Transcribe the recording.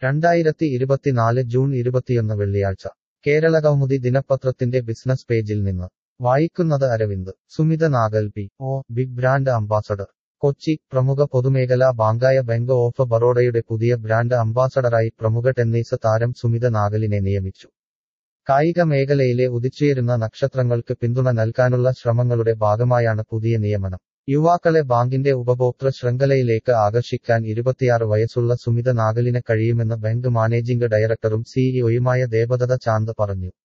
രണ്ടായിരത്തി ഇരുപത്തിനാല് ജൂൺ ഇരുപത്തിയൊന്ന് വെള്ളിയാഴ്ച കേരള കൗമുദി ദിനപത്രത്തിന്റെ ബിസിനസ് പേജിൽ നിന്ന് വായിക്കുന്നത് Aravind Sumit Nagal P O big brand ambassador Kochi പ്രമുഖ പൊതുമേഖലാ ബാങ്കായ ബാങ്ക് ഓഫ് ബറോഡയുടെ പുതിയ ബ്രാൻഡ് അംബാസഡറായി പ്രമുഖ ടെന്നീസ് താരം സുമിത നാഗലിനെ നിയമിച്ചു കായിക മേഖലയിലെ ഉദിച്ചുയരുന്ന നക്ഷത്രങ്ങൾക്ക് പിന്തുണ നൽകാനുള്ള ശ്രമങ്ങളുടെ ഭാഗമായാണ് പുതിയ നിയമനം യുവാക്കളെ ബാങ്കിന്റെ ഉപഭോക്തൃ ശൃംഖലയിലേക്ക് ആകർഷിക്കാൻ ഇരുപത്തിയാറ് വയസ്സുള്ള സുമിത നാഗലിന് കഴിയുമെന്ന് ബാങ്ക് മാനേജിംഗ് ഡയറക്ടറും സിഇഒയുമായ ദേവദത്ത ചാന്ദ് പറഞ്ഞു